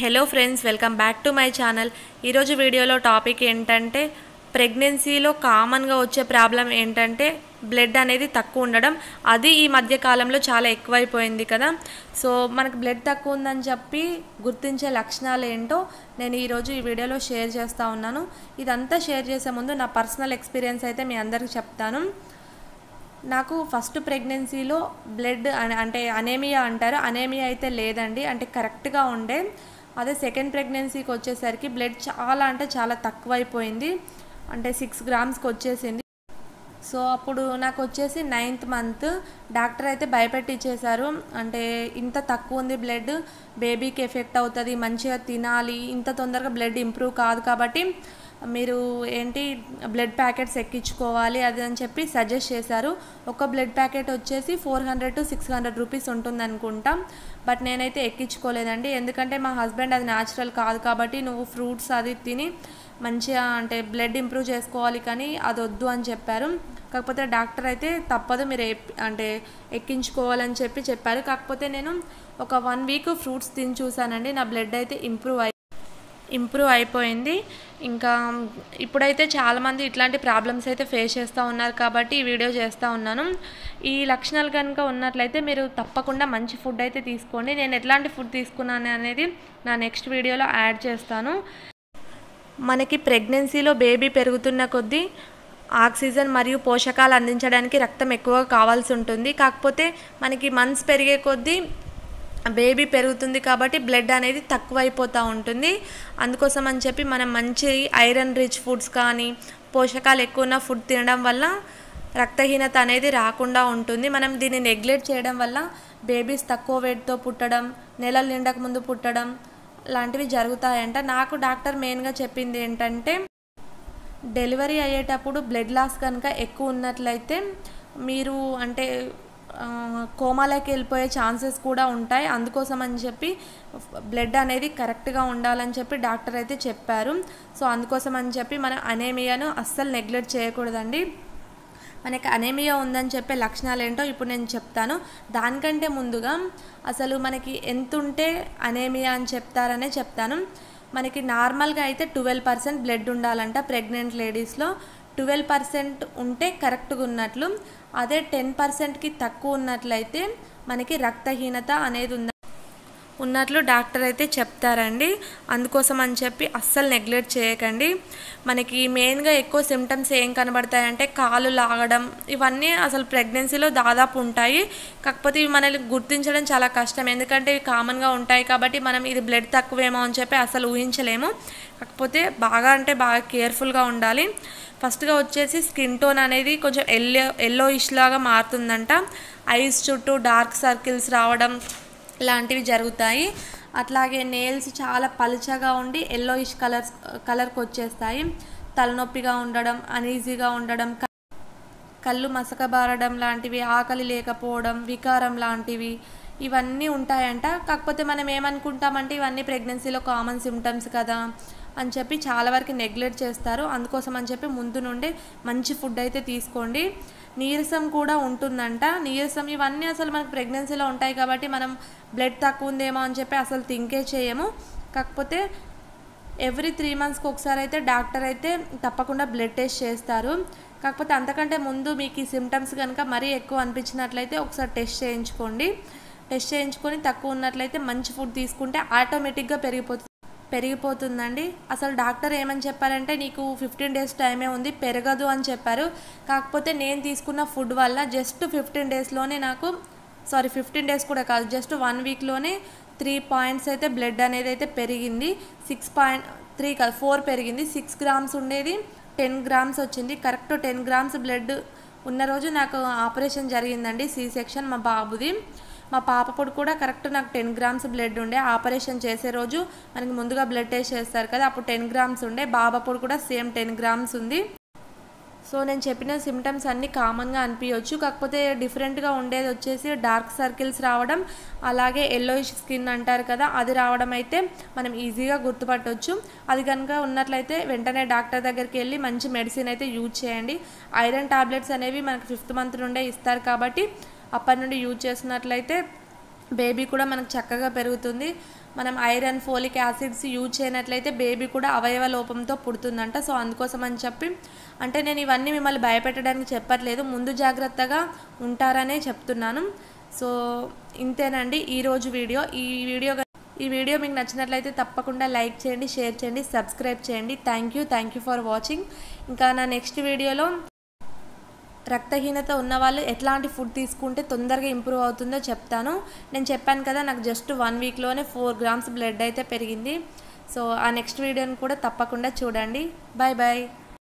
hello friends welcome back to my channel ఈరోజు వీడియోలో topic ఏంటంటే ప్రెగ్నెన్సీలో కామన్గా వచ్చే ప్రాబ్లం ఏంటంటే బ్లడ్ అనేది తక్కువ ఉండడం అది ఈ మధ్య కాలంలో చాలా ఎక్కువైపోయింది కదా సో మనకు బ్లడ్ తక్కువ ఉందని చెప్పి గుర్తించే లక్షణాలు ఏంటో నేను ఈరోజు ఈ వీడియోలో షేర్ చేస్తూ ఉన్నాను ఇదంతా షేర్ చేసే ముందు నా పర్సనల్ ఎక్స్పీరియన్స్ అయితే మీ అందరికి చెప్తాను నాకు ఫస్ట్ ప్రెగ్నెన్సీలో బ్లడ్ అన- అంటే అనేమియా అంటారు అనేమియా అయితే లేదండి అంటే కరెక్ట్గా ఉండే అదే సెకండ్ ప్రెగ్నెన్సీకి వచ్చేసరికి బ్లడ్ చాలా అంటే చాలా తక్కువైపోయింది అంటే సిక్స్ గ్రామ్స్కి వచ్చేసింది సో అప్పుడు నాకు వచ్చేసి నైన్త్ మంత్ డాక్టర్ అయితే భయపెట్టించేశారు అంటే ఇంత తక్కువ ఉంది బ్లడ్ బేబీకి ఎఫెక్ట్ అవుతుంది మంచిగా తినాలి ఇంత తొందరగా బ్లడ్ ఇంప్రూవ్ కాదు కాబట్టి మీరు ఏంటి బ్లడ్ ప్యాకెట్స్ ఎక్కించుకోవాలి అది అని చెప్పి సజెస్ట్ చేశారు ఒక బ్లడ్ ప్యాకెట్ వచ్చేసి four hundred to six hundred rupees ఉంటుంది అనుకుంటాం బట్ నేనైతే ఎక్కించుకోలేదండి ఎందుకంటే మా హస్బెండ్ అది న్యాచురల్ కాదు కాబట్టి నువ్వు ఫ్రూట్స్ అది తిని మంచిగా అంటే బ్లడ్ ఇంప్రూవ్ చేసుకోవాలి కానీ అది వద్దు అని చెప్పారు కాకపోతే డాక్టర్ అయితే తప్పదు మీరు ఎప్- అంటే ఎక్కించుకోవాలని చెప్పి చెప్పారు కాకపోతే నేను ఒక వన్ వీక్ ఫ్రూట్స్ తిని చూసానండి నా బ్లడ్ అయితే ఇంప్రూవ్ అయి ఇంప్రూవ్ అయిపోయింది ఇంకా ఇప్పుడైతే చాలామంది ఇట్లాంటి ప్రాబ్లమ్స్ అయితే ఫేస్ చేస్తూ ఉన్నారు కాబట్టి ఈ వీడియో చేస్తూ ఉన్నాను ఈ లక్షణాలు కనుక ఉన్నట్లయితే మీరు తప్పకుండా మంచి ఫుడ్ అయితే తీసుకోండి నేను ఎట్లాంటి ఫుడ్ తీసుకున్నాను అనేది నా నెక్స్ట్ వీడియోలో యాడ్ చేస్తాను మనకి ప్రెగ్నెన్సీలో బేబీ పెరుగుతున్న కొద్దీ ఆక్సిజన్ మరియు పోషకాలు అందించడానికి రక్తం ఎక్కువగా కావాల్సి ఉంటుంది కాకపోతే మనకి మంత్స్ పెరిగే కొద్దీ బేబీ పెరుగుతుంది కాబట్టి బ్లడ్ అనేది తక్కువైపోతూ ఉంటుంది అందుకోసం అని చెప్పి మనం మంచి ఐరన్ రిచ్ ఫుడ్స్ కానీ పోషకాలు ఎక్కువ ఉన్న ఫుడ్ తినడం వల్ల రక్తహీనత అనేది రాకుండా ఉంటుంది మనం దీన్ని నెగ్లెక్ట్ చేయడం వల్ల బేబీస్ తక్కువ వెయిట్తో పుట్టడం నెలలు నిండక ముందు పుట్టడం లాంటివి జరుగుతాయంట నాకు డాక్టర్ మెయిన్గా చెప్పింది ఏంటంటే డెలివరీ అయ్యేటప్పుడు బ్లడ్ లాస్ కనుక ఎక్కువ ఉన్నట్లయితే మీరు అంటే ఆ, కోమాలోకి వెళ్ళిపోయే ఛాన్సెస్ కూడా ఉంటాయి అందుకోసం అని చెప్పి బ్లడ్ అనేది కరెక్ట్గా ఉండాలని చెప్పి డాక్టర్ అయితే చెప్పారు సో అందుకోసం అని చెప్పి మన అనేమియాను అస్సలు నెగ్లెక్ట్ చేయకూడదండి మనకి అనేమియా ఉందని చెప్పే లక్షణాలు ఏంటో ఇప్పుడు నేను చెప్తాను దానికంటే ముందుగా అసలు మనకి ఎంత ఉంటే అనేమియా అని చెప్తారనే చెప్తాను మనకి నార్మల్గా అయితే ట్వెల్వ్ పర్సెంట్ బ్లడ్ ఉండాలంట ప్రెగ్నెంట్ లేడీస్లో ట్వెల్వ్ పర్సెంట్ ఉంటే కరెక్ట్గా ఉన్నట్లు అదే టెన్ పర్సెంట్కి తక్కువ ఉన్నట్లయితే మనకి రక్తహీనత అనేది ఉంది ఉన్నట్లు డాక్టర్ అయితే చెప్తారండి అందుకోసం అని చెప్పి అస్సలు నెగ్లెక్ట్ చేయకండి మనకి మెయిన్గా ఎక్కువ సిమ్టమ్స్ ఏం కనబడతాయంటే కాలు లాగడం ఇవన్నీ అసలు ప్రెగ్నెన్సీలో దాదాపు ఉంటాయి కాకపోతే ఇవి మనల్ని గుర్తించడం చాలా కష్టం ఎందుకంటే ఇవి కామన్గా ఉంటాయి కాబట్టి మనం ఇది బ్లడ్ తక్కువేమో అని చెప్పి అసలు ఊహించలేము కాకపోతే బాగా అంటే బాగా కేర్ఫుల్గా ఉండాలి ఫస్ట్గా వచ్చేసి స్కిన్ టోన్ అనేది కొంచెం ఎల్లో ఎల్లోయిష్ లాగా మారుతుందంట ఐస్ చుట్టూ డార్క్ సర్కిల్స్ రావడం లాంటివి జరుగుతాయి అట్లాగే నెయిల్స్ చాలా పలుచగా ఉండి ఎల్లోయిష్ కలర్స్ కలర్కి వచ్చేస్తాయి తలనొప్పిగా ఉండడం అనీజీగా ఉండడం క- కళ్ళు మసకబారడం లాంటివి ఆకలి లేకపోవడం వికారం లాంటివి ఇవన్నీ ఉంటాయంట కాకపోతే మనం ఏమనుకుంటామంటే ఇవన్నీ ప్రెగ్నెన్సీలో కామన్ సిమ్టమ్స్ కదా అని చెప్పి చాలా వరకు నెగ్లెక్ట్ చేస్తారు అందుకోసం అని చెప్పి ముందు నుండే మంచి ఫుడ్ అయితే తీసుకోండి నీరసం కూడా ఉంటుందంట నీరసం ఇవన్నీ అసలు మనకు ప్రెగ్నెన్సీలో ఉంటాయి కాబట్టి మనం బ్లడ్ తక్కువ ఉందేమో అని చెప్పి అసలు థింకే చేయము కాకపోతే ఎవ్రీ త్రీ మంత్స్కి ఒకసారి అయితే డాక్టర్ అయితే తప్పకుండా బ్లడ్ టెస్ట్ చేస్తారు కాకపోతే అంతకంటే ముందు మీకు ఈ సిమ్టమ్స్ కనుక మరీ ఎక్కువ అనిపించినట్లయితే ఒకసారి టెస్ట్ చేయించుకోండి టెస్ట్ చేయించుకొని తక్కువ ఉన్నట్లయితే మంచి ఫుడ్ తీసుకుంటే ఆటోమేటిక్గా పెరిగిపోతుంది పెరిగిపోతుందండి అసలు డాక్టర్ ఏమని చెప్పారంటే నీకు ఫిఫ్టీన్ డేస్ టైమే ఉంది పెరగదు అని చెప్పారు కాకపోతే నేను తీసుకున్న ఫుడ్ వల్ల జస్ట్ ఫిఫ్టీన్ డేస్లోనే నాకు సారీ ఫిఫ్టీన్ డేస్ కూడా కాదు జస్ట్ వన్ వీక్లోనే త్రీ పాయింట్స్ అయితే బ్లడ్ అనేది అయితే పెరిగింది సిక్స్ పాయింట్ త్రీ కాదు ఫోర్ పెరిగింది సిక్స్ గ్రామ్స్ ఉండేది టెన్ గ్రామ్స్ వచ్చింది కరెక్ట్ టెన్ గ్రామ్స్ బ్లడ్ ఉన్న రోజు నాకు ఆపరేషన్ జరిగిందండి సి సెక్షన్ మా బాబుది మా పాపప్పుడు కూడా కరెక్ట్ నాకు టెన్ గ్రామ్స్ బ్లడ్ ఉండే ఆపరేషన్ చేసే రోజు మనకి ముందుగా బ్లడ్ టెస్ట్ చేస్తారు కదా అప్పుడు టెన్ గ్రామ్స్ ఉండే బాబప్పుడు కూడా సేమ్ టెన్ గ్రామ్స్ ఉంది సో నేను చెప్పిన సిమ్టమ్స్ అన్నీ కామన్గా అనిపించవచ్చు కాకపోతే డిఫరెంట్గా ఉండేది వచ్చేసి డార్క్ సర్కిల్స్ రావడం అలాగే ఎల్లోయిష్ స్కిన్ అంటారు కదా అది రావడం అయితే మనం ఈజీగా గుర్తుపట్టవచ్చు అది కనుక ఉన్నట్లయితే వెంటనే డాక్టర్ దగ్గరికి వెళ్ళి మంచి మెడిసిన్ అయితే యూజ్ చేయండి ఐరన్ టాబ్లెట్స్ అనేవి మనకి ఫిఫ్త్ మంత్ నుండే ఇస్తారు కాబట్టి అప్పటి నుండి యూజ్ చేసినట్లయితే బేబీ కూడా మనకు చక్కగా పెరుగుతుంది మనం ఐరన్ ఫోలిక్ యాసిడ్స్ యూజ్ చేయనట్లయితే బేబీ కూడా అవయవ లోపంతో పుడుతుందంట సో అందుకోసం అని చెప్పి అంటే నేను ఇవన్నీ మిమ్మల్ని భయపెట్టడానికి చెప్పట్లేదు ముందు జాగ్రత్తగా ఉంటారనే చెప్తున్నాను సో ఇంతేనండి ఈరోజు వీడియో ఈ వీడియో గ- ఈ వీడియో మీకు నచ్చినట్లయితే తప్పకుండా లైక్ చేయండి షేర్ చేయండి సబ్స్క్రైబ్ చేయండి thank you thank you for watching ఇంకా నా నెక్స్ట్ వీడియోలో రక్తహీనత ఉన్న వాళ్ళు ఎట్లాంటి ఫుడ్ తీసుకుంటే తొందరగా ఇంప్రూవ్ అవుతుందో చెప్తాను నేను చెప్పాను కదా నాకు జస్ట్ వన్ వీక్లోనే ఫోర్ గ్రామ్స్ బ్లడ్ అయితే పెరిగింది సో ఆ నెక్స్ట్ వీడియోని కూడా తప్పకుండా చూడండి బాయ్ బాయ్